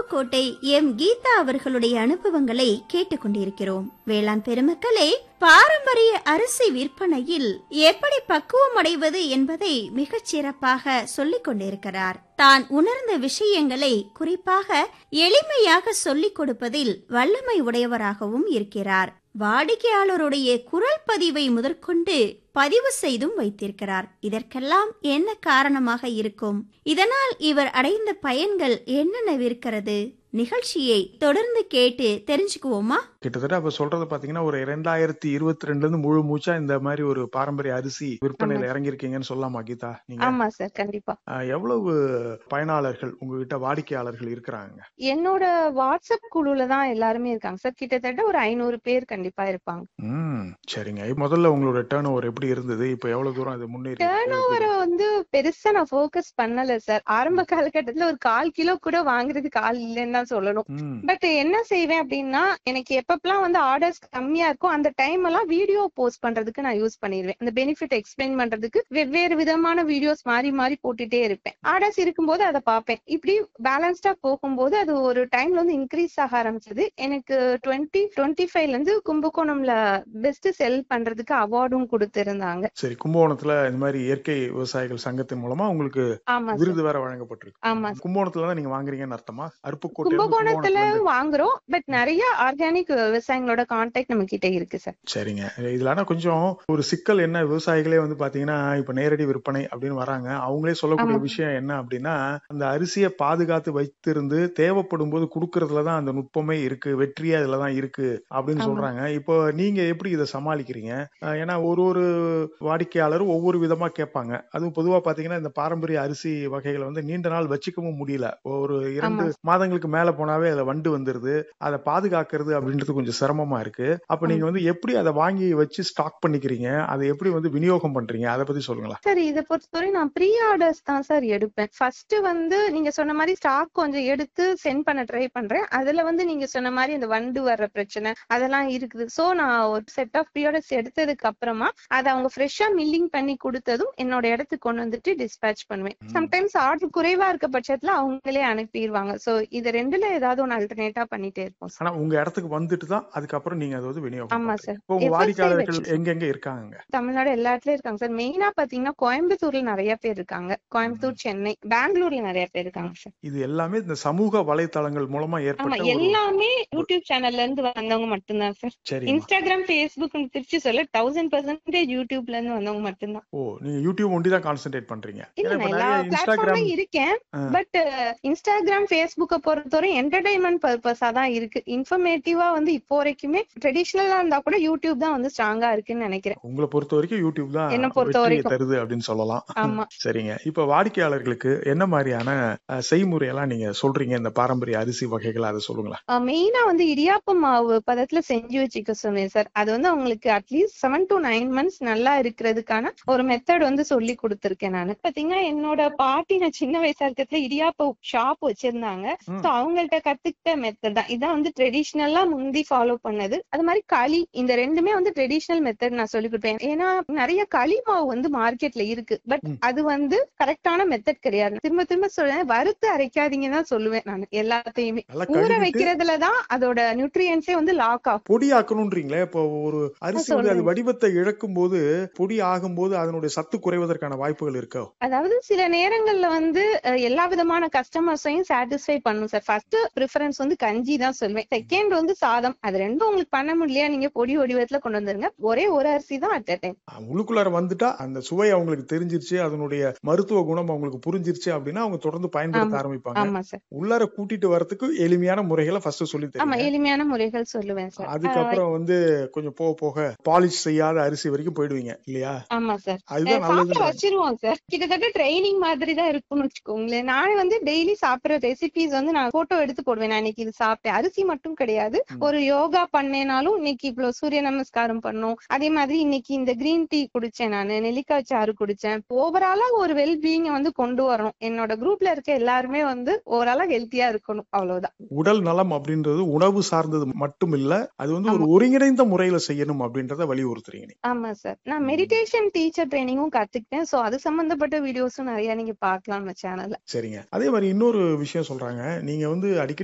Aruppukottai M Geetha அவர்களுடைய அனுபவங்களை கேட்டுக்கொண்டிருக்கிறோம் வேளாண் பெருமக்களே பாரம்பரிய அரிசி விற்பனையில் எப்படி பக்குவம் அடைவது என்பதை மிகச் சிறப்பாக சொல்லிக் கொண்டிருக்கிறார் தான் உணர்ந்த விஷயங்களை குறிப்பாக எளிமையாக சொல்லிக் கொடுப்பதில் வல்லமை உடையவராகவும் இருக்கிறார் வாடிக்கையாளருடைய குரல் பதிவை முதற்கொண்டு பதிவு செய்தும் வைத்திருக்கிறார் இதற்கெல்லாம் என்ன காரணமாக இருக்கும் இதனால் இவர் அடைந்த பயன்கள் என்னென்னவிருக்கிறது நிகழ்ச்சியை தொடர்ந்து கேட்டு தெரிஞ்சுக்குவோமா கிட்டத்தட்ட அப்ப சொல்றது பாத்தீங்கன்னா ஒரு இரண்டாயிரத்தி இருபத்தி ரெண்டுல இருந்து முழு மூச்சா இந்த மாதிரி ஒரு பாரம்பரிய அரிசி விற்பனையில இறங்கியிருக்கீங்கன்னு சொல்லலாமா கீதா நீங்க ஆமா சார் கண்டிப்பா அஹ், எவ்வளவு பயனாளர்கள் உங்ககிட்ட வாடிக்கையாளர்கள் இருக்கிறாங்க என்னோட வாட்ஸ்அப் குழுல தான் எல்லாருமே இருக்காங்க சார் கிட்டத்தட்ட ஒரு ஐநூறு பேர் கண்டிப்பா இருப்பாங்க ம் சரிங்க முதல்ல உங்களோட டேர்ன் ஓவர் எப்படி இருந்தது இப்ப எவ்வளவு தூரம் அது முன்னேறி டேர்ன் ஓவரை வந்து பெருசா நான் ஃபோக்கஸ் பண்ணல சார் ஆரம்ப காலகட்டத்துல ஒரு கால் கிலோ கூட வாங்குறதுக்கு ஆள் இல்லைன்னு தான் சொல்லணும் ம் பட் என்ன செய்வேன் அப்படின்னா எனக்கு எப்பப்பெல்லாம் வந்து ஆர்டர்ஸ் கம்மியா இருக்கும் அந்த டைம் எல்லாம் வீடியோ போஸ்ட் பண்றதுக்கு நான் யூஸ் பண்ணிடுவேன் அந்த பெனிஃபிட் எக்ஸ்பிளைன் பண்றதுக்கு வெவ்வேறு விதமான வீடியோஸ் மாறி மாறி போட்டுட்டே இருப்பேன் ஆர்டர்ஸ் இருக்கும்போது அதை பார்ப்பேன் இப்படி பேலன்ஸ்டா போகும்போது அது ஒரு டைம்ல வந்து இன்க்ரீஸ் ஆக ஆரம்பிச்சது எனக்கு டுவெண்ட்டி டுவெண்ட்டி ஃபைவ்ல இருந்து கும்பகோணம்ல பெஸ்ட் செல் பண்றதுக்கு அவார்டும் கொடுத்திருந்தாங்க சரி கும்பகோணத்துல இந்த மாதிரி இயற்கை விவசாயிகள் சங்கத்தின் மூலமா உங்களுக்கு ஆமா சார் விருது வேற வழங்கப்பட்டிருக்கு ஆமா சார் கும்பகோணத்துல தான் நீங்க வாங்குறீங்கன்னு அர்த்தமா அருப்புக்கோட்டை கும்பகோணத்துல வாங்குறோம் பட் நிறைய ஆர்கானிக் விவசாயிகளோட கான்டாக்ட் நம்ம கிட்ட இருக்கு சார் சரிங்க இதுல ஆனா கொஞ்சம் ஒரு சிக்கல் என்ன விவசாயிகளே வந்து பாத்தீங்கன்னா இப்ப நேரடி விற்பனை அப்படின்னு வராங்க அவங்களே சொல்லக்கூடிய ஆமா. விஷயம் என்ன அப்படின்னா அந்த அரிசியை பாதுகாத்து வைத்திருந்து தேவைப்படும் போது குடுக்கறதுலதான் அந்த நுட்பமே இருக்கு வெற்றியே அதுலதான் இருக்கு அப்படின்னு ஆமா. சொல்றாங்க இப்போ நீங்க எப்படி இதை சமாளிக்கிறீங்க அஹ் ஏன்னா ஒரு ஒரு வாடிக்கையாளரும் ஒவ்வொரு விதமா கேட்பாங்க அதுவும் பொதுவா பாத்தீங்கன்னா இந்த பாரம்பரிய அரிசி வகைகளை வந்து நீண்ட நாள் வச்சுக்கவும் முடியல ஒரு இரண்டு மாதங்களுக்கு மேல போனாவே அதுல வண்டு வந்துருது அதை பாதுகாக்கிறது அப்படின்றது கொஞ்சம் சிரமமா இருக்கு அப்ப நீங்க வந்து எப்படி அதை வாங்கி வச்சு ஸ்டாக் பண்ணிக்கிறீங்க அதை எப்படி வந்து விநியோகம் பண்றீங்க அதை பத்தி சொல்லுங்களேன் சார் இதை பொறுத்தவரை நான் ப்ரீ ஆர்டர்ஸ் தான் சார் எடுப்பேன் ஃபர்ஸ்ட் வந்து நீங்க சொன்ன மாதிரி ஸ்டாக் கொஞ்சம் எடுத்து சென்ட் பண்ண ட்ரை பண்றேன் அதுல வந்து நீங்க சொன்ன மாதிரி இந்த வண்டு வர்ற பிரச்சனை அதெல்லாம் இருக்குது சோ நான் ஒரு செட் ஆஃப் ப்ரீ ஆர்டர்ஸ் எடுத்ததுக்கு அப்புறமா அதை அவங்க ஃப்ரெஷ்ஷா மில்லிங் பண்ணி கொடுத்ததும் என்னோட இடத்துக்கு கொண்டு வந்துட்டு டிஸ்பேச் பண்ணுவேன் ம். சம்டைம்ஸ் ஆர்டர் குறைவா இருக்க பட்சத்துல அவங்களே அனுப்பிடுவாங்க சோ இது ரெண்டுல ஏதாவது ஒன்று அல்டர்னேட்டா பண்ணிட்டே இருப்போம் சார் ஆனா உங்க இடத்துக்கு வந்துட்டு தான் அதுக்கப்புறம் நீங்க அதை வந்து விநியோகம் ஆமா பண்றீங்க. சார். இப்போ உங்க FSI வாடிக்கையாளர்கள் வச்சு. எங்கெங்க இருக்காங்க தமிழ்நாடு எல்லா இடத்துலயும் இருக்காங்க சார் மெயினா பாத்தீங்கன்னா கோயம்புத்தூர்ல நிறைய பேர் இருக்காங்க கோயம்புத்தூர் சென்னை பெங்களூர்ல நிறைய பேர் இருக்காங்க சார் இது எல்லாமே இந்த சமூக வலைத்தளங்கள் மூலமா ஆமா ஏற்பட்ட ஒரு எல்லாமே யூடியூப் சேனல்ல இருந்து வந்தவங்க மட்டும்தான் சார் சரிங்க இன்ஸ்டாகிராம் ஃபேஸ்புக் திருச்சி சொல்ல தௌசண்ட் பர்சன்டேஜ் யூடியூப்ல இருந்து வந்தவங்க மட்டும்தான் ஓ நீங்க யூடியூப் ஒண்டி தான் கான்சென்ட்ரேட் பண்றீங்க இல்ல ஏன்னா இப்ப நான் எல்லா நிறைய இன்ஸ்டாகிராம் பிளாட்ஃபார்ம்லயும் இருக்கேன் ஆ. பட் இன்ஸ்டாகிராம் ஃபேஸ்புக்கை பொறுத்தவரை என்டர்டைன்மெண்ட் பர்பஸா தான் இருக்கு இன்ஃபர்மேட்டிவா வந்து இப்போ வரைக்குமே ட்ரெடிஷனலா இருந்தா கூட யூடியூப் தான் வந்து ஸ்ட்ராங்கா இருக்குன்னு நினைக்கிறேன் உங்களை பொறுத்த வரைக்கும் யூடியூப் தான் என்னை பொறுத்த வெற்றியை வரைக்கும். தருது அப்படின்னு சொல்லலாம் ஆமா சரிங்க இப்ப வாடிக்கையாளர்களுக்கு என்ன மாதிரியான அஹ், செய்முறையெல்லாம் நீங்க சொல்றீங்க இந்த பாரம்பரிய அரிசி வகைகள் அதை சொல்லுங்களேன் மெயினா வந்து இடியாப்ப மாவு பதத்துல செஞ்சு வச்சுக்க சொன்னேன் சார் அது வந்து அவங்களுக்கு at least seven to nine months நல்லா இருக்கிறதுக்கான ஒரு மெத்தட் வந்து சொல்லி கொடுத்திருக்கேன் நான் பாத்தீங்கன்னா என்னோட பாட்டி நான் சின்ன வயசா இருக்கிறதுல இடியாப்ப ஷாப் வச்சிருந்தாங்க ம். சோ அவங்கள்ட்ட கத்துக்கிட்ட மெத்தட் தான் இதான் வந்து ட்ரெடிஷ்னலா முந்தி ஃபாலோ பண்ணது அது மாதிரி களி இந்த ரெண்டுமே வந்து ட்ரெடிஷ்னல் மெத்தட் நான் சொல்லி கொடுப்பேன் ஏன்னா நிறைய களி மாவு வந்து மார்க்கெட்ல இருக்கு பட் ம். அது வந்து கரெக்டான மெத்தட் கிடையாது திரும்ப திரும்ப சொல்றேன் வறுத்து அரைக்காதீங்கன்னு தான் சொல்லுவேன் நான் எல்லாத்தையுமே நல்லா ஊற கழுவிட்டு வைக்கிறதுல தான் அதோட நியூட்ரியன்ஸே வந்து லாக் ஆகும் பொடி ஆக்கணும்ன்றீங்களே இப்போ ஒரு அரிசி வந்து அது சொல்றேன். வடிவத்தை இழக்கும் போது பொடி ஆகும்போது அதனுடைய சத்து குறைவதற்கான வாய்ப்புகள் இருக்கோ அதாவது சில நேரங்கள்ல வந்து அஹ், எல்லா விதமான கஸ்டமர்ஸையும் சாட்டிஸ்ஃபை பண்ணும் சார் ஃபர்ஸ்ட் ப்ரிஃபரன்ஸ் வந்து கஞ்சி தான் சொல்லுவேன் செகண்ட் வந்து சாதம் அது ரெண்டும் உங்களுக்கு பண்ண முடியலையா நீங்க பொடி வடிவத்துல கொண்டு வந்துருங்க ஒரே ஒரு அரிசி தான் அட் டைம் அஹ், உள்ளுக்குள்ளார வந்துட்டா அந்த சுவை அவங்களுக்கு தெரிஞ்சிருச்சு அதனுடைய மருத்துவ குணம் அவங்களுக்கு புரிஞ்சிருச்சு அப்படின்னா அவங்க தொடர்ந்து பயன்படுத்த ஆமா. ஆரம்பிப்பாங்க ஆமா சார் உள்ளார கூட்டிட்டு வரதுக்கு எளிமையான முறைகளை ஃபர்ஸ்ட் சொல்லி ஆமா தரீங்க எளிமையான முறைகள் சொல்லுவேன் சார் அதுக்கப்புறம் வந்து கொஞ்சம் போக போக பாலிஷ் செய்யாத அரிசி வரைக்கும் போயிடுவீங்க இல்லையா ஆமா சார் அதுதான் சாப்பிட நல்லது வச்சிருவோம் சார் கிட்டத்தட்ட ட்ரைனிங் மாதிரி தான் இருக்கும்னு வச்சுக்கோங்களேன் நானே வந்து டெய்லி சாப்பிடுற ரெசிபிஸ் வந்து நான் போட்டோ எடுத்து போடுவேன் நான் இன்னைக்கு இது சாப்பிட்டேன் அரிசி மட்டும் கிடையாது ம். ஒரு யோகா பண்ணேனாலும் இன்னைக்கு இவ்வளவு சூரிய நமஸ்காரம் பண்ணோம் அதே மாதிரி இன்னைக்கு இந்த கிரீன் டீ குடிச்சேன் நானு நெல்லிக்காய் சாறு குடிச்சேன் ஓவராலா ஒரு வெல் பீயிங் வந்து கொண்டு வரணும் என்னோட குரூப்ல இருக்க எல்லாருமே வந்து ஓவராலா ஹெல்த்தியா இருக்கணும் அவ்வளவுதான் உடல் நலம் அப்படின்றது உணவு சார்ந்தது மட்டும் இல்ல அது வந்து ஒரு ஒருங்கிணைந்த முறையில செய்யணும் அப்படின்றத வலியுறுத்துறீங்க நீங்க. ஆமா சார் நான் மெடிடேஷன் டீச்சர் ட்ரைனிங்கும் கத்துக்கிட்டேன் சோ அது சம்பந்தப்பட்ட வீடியோஸும் நிறைய நீங்க பார்க்கலாம் நம்ம சேனல்ல சரிங்க அதே மாதிரி இன்னொரு விஷயம் சொல்றாங்க நீங்க வந்து அடிக்கடி